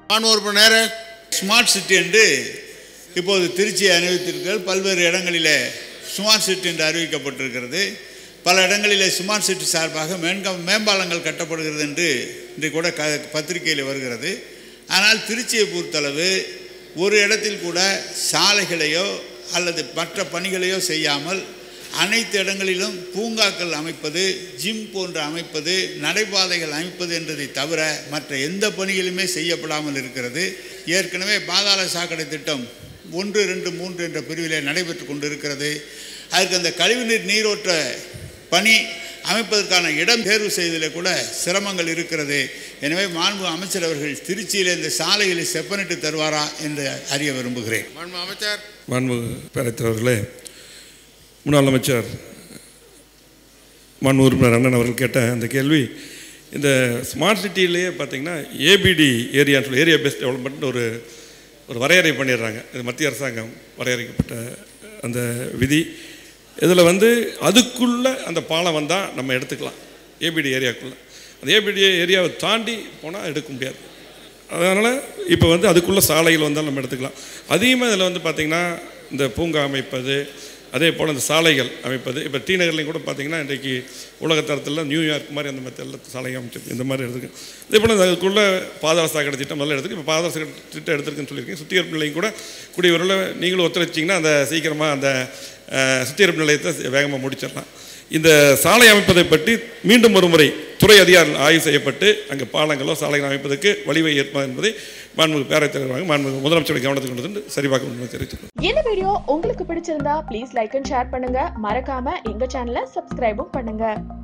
நான் ஒரு மணி நேரம் ஸ்மார்ட் சிட்டி என்று இப்போது திருச்சியை அறிவித்திருக்கிறது பல்வேறு இடங்களிலே ஸ்மார்ட் சிட்டி என்று அறிவிக்கப்பட்டிருக்கிறது பல இடங்களிலே ஸ்மார்ட் சிட்டி சார்பாக மேன்க மேம்பாலங்கள் கட்டப்படுகிறது என்று இன்று கூட க பத்திரிகையில் வருகிறது ஆனால் திருச்சியை பொறுத்தளவு ஒரு இடத்தில் கூட சாலைகளையோ அல்லது மற்ற பணிகளையோ செய்யாமல் அனைத்து இடங்களிலும் பூங்காக்கள் அமைப்பது ஜிம் போன்ற அமைப்பது நடைபாதைகள் அமைப்பது என்றதை தவிர மற்ற எந்த பணிகளுமே செய்யப்படாமல் இருக்கிறது ஏற்கனவே பாதாள சாக்கடை திட்டம் ஒன்று ரெண்டு மூன்று என்ற பிரிவிலே நடைபெற்று கொண்டிருக்கிறது அதுக்கு அந்த கழிவுநீர் நீரோட்ட பணி அமைப்பதற்கான இடம் தேர்வு செய்வதில் கூட சிரமங்கள் இருக்கிறது எனவே மாண்பு அமைச்சர் அவர்கள் திருச்சியில் இந்த சாலைகளை செப்பனிட்டு தருவாரா என்று அறிய விரும்புகிறேன் மாண்பு அமைச்சர் மாண்பு பேரவைத்தலைவர்களே முன்னாள் அமைச்சர் மாண்பு உறுப்பினர் அண்ணன் அவர்கள் கேட்ட அந்த கேள்வி இந்த ஸ்மார்ட் சிட்டியிலேயே பார்த்தீங்கன்னா ஏபிடி ஏரியான்னு சொல்லி ஏரியா பேஸ்ட் டெவலப்மெண்ட் ஒரு ஒரு வரையறை பண்ணிடுறாங்க இது மத்திய அரசாங்கம் வரையறைக்கப்பட்ட அந்த விதி இதில் வந்து அதுக்குள்ளே அந்த பாலம் வந்தால் நம்ம எடுத்துக்கலாம் ஏபிடி ஏரியாக்குள்ளே அந்த ஏபிடி ஏரியாவை தாண்டி போனால் எடுக்க முடியாது அதனால் இப்போ வந்து அதுக்குள்ளே சாலைகள் வந்தால் நம்ம எடுத்துக்கலாம் அதிகமாக இதில் வந்து பார்த்திங்கன்னா இந்த பூங்கா அமைப்பது அதே போல் இந்த சாலைகள் அமைப்பது இப்போ டி நகர்லையும் கூட பார்த்திங்கன்னா இன்றைக்கு உலகத்தரத்தில் நியூயார்க் மாதிரி அந்த மாதிரி எல்லாம் சாலை அமைச்சிருக்கு இந்த மாதிரி எடுத்துருக்கு அதே போல் அதுக்குள்ளே பாதாள சாக்கடை திட்டம் முதல்ல எடுத்துருக்கு இப்போ பாதாள சாக்கடை திட்டம் எடுத்துருக்குன்னு சொல்லியிருக்கேன் சுத்திகரிப்பு நிலையம் கூட கூடிய விரைவில் நீங்களும் ஒத்துழைச்சிங்கன்னா அந்த சீக்கிரமாக அந்த அஹ், சுத்திகரிப்பு நிலையத்தை வேகமாக முடிச்சிடலாம் இந்த சாலை அமைப்பதை பற்றி மீண்டும் ஒரு முறை துறை அதிகாரிகள் ஆய்வு செய்யப்பட்டு அங்கே பாலங்களோ சாலைகள் அமைப்பதற்கு வழிவகை ஏற்படும் என்பதை மாண்புமிகு பேரவைத் தலைவராக மாண்புமிகு முதலமைச்சருடைய கவனத்துக்கு கொண்டு வந்து சரிபார்க்க வேண்டும் தெரிவித்துள்ளேன் இந்த வீடியோ உங்களுக்கு பிடிச்சிருந்தா ப்ளீஸ் லைக் அண்ட் ஷேர் பண்ணுங்க மறக்காம எங்க சேனலை சப்ஸ்கிரைபும் பண்ணுங்க